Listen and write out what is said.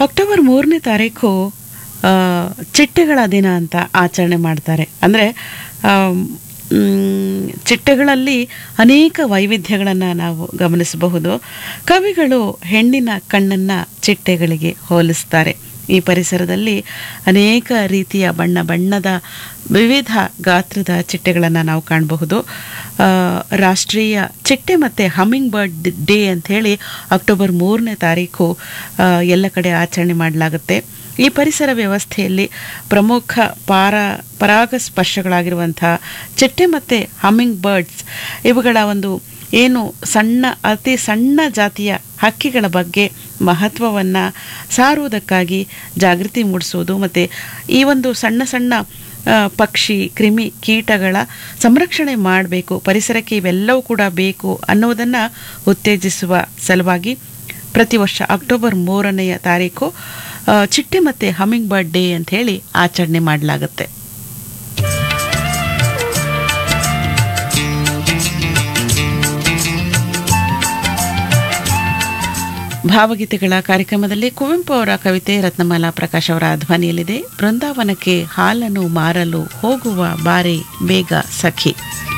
October ಮೂರನೇ ತಾರೀಕು ಆ, ಚಿಟ್ಟೆಗಳ ದಿನ ಅಂತ ಆಚರಣೆ ಮಾಡ್ತಾರೆ ಅಂದರೆ ಚಿಟ್ಟೆಗಳಲ್ಲಿ ಅನೇಕ ವೈವಿಧ್ಯಗಳನ್ನು ನಾವು ಗಮನಿಸಬಹುದು ಕವಿಗಳು ಹೆಣ್ಣಿನ ಕಣ್ಣನ್ನು ಚಿಟ್ಟೆಗಳಿಗೆ ಹೋಲಿಸ್ತಾರೆ ಈ ಪರಿಸರದಲ್ಲಿ ಅನೇಕ ರೀತಿಯ ಬಣ್ಣ ಬಣ್ಣದ ವಿವಿಧ ಗಾತ್ರದ ಚಿಟ್ಟೆಗಳನ್ನು ನಾವು ಕಾಣಬಹುದು ಆ, ರಾಷ್ಟ್ರೀಯ ಚಿಟ್ಟೆ ಮತ್ತು ಹಮ್ಮಿಂಗ್ ಬರ್ಡ್ ಡೇ ಅಂಥೇಳಿ ಅಕ್ಟೋಬರ್ ಮೂರನೇ ತಾರೀಕು ಆ, ಎಲ್ಲ ಕಡೆ ಆಚರಣೆ ಮಾಡಲಾಗುತ್ತೆ ಈ ಪರಿಸರ ವ್ಯವಸ್ಥೆಯಲ್ಲಿ ಪ್ರಮುಖ ಪಾರ ಪರಾಗಸ್ಪರ್ಶಗಳಾಗಿರುವಂಥ ಚಿಟ್ಟೆ ಮತ್ತು ಹಮ್ಮಿಂಗ್ ಬರ್ಡ್ಸ್ ಇವುಗಳ ಒಂದು ಏನು ಸಣ್ಣ ಅತಿ ಸಣ್ಣ ಜಾತಿಯ ಹಕ್ಕಿಗಳ ಬಗ್ಗೆ ಮಹತ್ವವನ್ನು ಸಾರುವುದಕ್ಕಾಗಿ ಜಾಗೃತಿ ಮೂಡಿಸುವುದು ಮತ್ತು ಈ ಒಂದು ಸಣ್ಣ ಸಣ್ಣ ಆ, ಪಕ್ಷಿ ಕ್ರಿಮಿ ಕೀಟಗಳ ಸಂರಕ್ಷಣೆ ಮಾಡಬೇಕು ಪರಿಸರಕ್ಕೆ ಇವೆಲ್ಲವೂ ಕೂಡ ಬೇಕು ಅನ್ನುವುದನ್ನು ಉತ್ತೇಜಿಸುವ ಸಲುವಾಗಿ ಪ್ರತಿ ವರ್ಷ ಅಕ್ಟೋಬರ್ ಮೂರನೆಯ ತಾರೀಕು ಆ, ಚಿಟ್ಟೆ ಮತ್ತು ಹಮ್ಮಿಂಗ್ ಬರ್ಡ್ ಡೇ ಅಂತ ಹೇಳಿ ಆಚರಣೆ ಮಾಡಲಾಗುತ್ತೆ ಭಾವಗೀತೆಗಳ ಕಾರ್ಯಕ್ರಮದಲ್ಲಿ ಕುವೆಂಪು ಅವರ ಕವಿತೆ ರತ್ನಮಾಲಾ ಪ್ರಕಾಶ್ ಅವರ ಧ್ವನಿಯಲ್ಲಿದೆ ಬೃಂದಾವನಕ್ಕೆ ಹಾಲನ್ನು ಮಾರಲು ಹೋಗುವ ಬಾರೆ ಬೇಗ ಸಖಿ